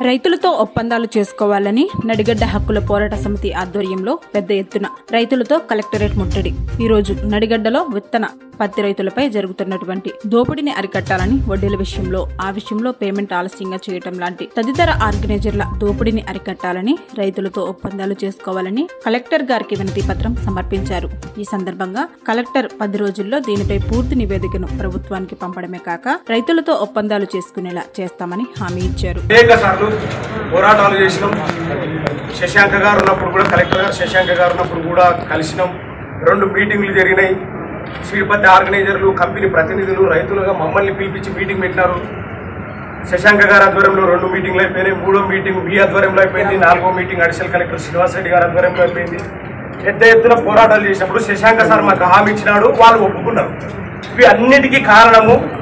రైతులతో ఒప్పందాలు చేసుకోవాలని నడిగడ్డ హక్కుల పోరాట సమితి ఆధ్వర్యంలో పెద్ద ఎత్తున రైతులతో కలెక్టరేట్ ముట్టడి ఈ రోజు నడిగడ్డలో విత్తన పత్తి రైతులపై జరుగుతున్నటువంటి దోపిడీని అరికట్టాలని వడ్డీల విషయంలో ఆ విషయంలో పేమెంట్ ఆలస్యంగా చేయటం లాంటి తదితర ఆర్గనైజర్ల దోపిడీని అరికట్టాలని రైతులతో ఒప్పందాలు చేసుకోవాలని కలెక్టర్ గారికి వినతి పత్రం సమర్పించారు ఈ సందర్భంగా కలెక్టర్ పది రోజుల్లో దీనిపై పూర్తి నివేదికను ప్రభుత్వానికి పంపడమే కాక రైతులతో ఒప్పందాలు చేసుకునేలా చేస్తామని హామీ ఇచ్చారు అనేక సార్లు పోరాటాలు చేసినాం శశాంక గారు ఉన్నప్పుడు కూడా కలెక్టర్ గారు శశాంక గారు ఉన్నప్పుడు కూడా కలిసినాం రెండు మీటింగ్లు జరిగినాయి శ్రీపతి ఆర్గనైజర్లు కంపెనీ ప్రతినిధులు రైతులుగా మమ్మల్ని పిలిపించి మీటింగ్ పెట్టినారు శశాంక గారి ఆధ్వర్యంలో రెండు మీటింగ్లు అయిపోయినాయి మూడో మీటింగ్ మీ ఆధ్వర్యంలో అయిపోయింది నాలుగో meeting additional collector Srinivas Reddy గారి ఆధ్వర్యంలో అయిపోయింది పెద్ద ఎత్తున పోరాటాలు చేసినప్పుడు శశాంక సార్ మాకు హామీ ఇచ్చినాడు వాళ్ళు ఒప్పుకున్నారు ఇవి అన్నిటికీ కారణము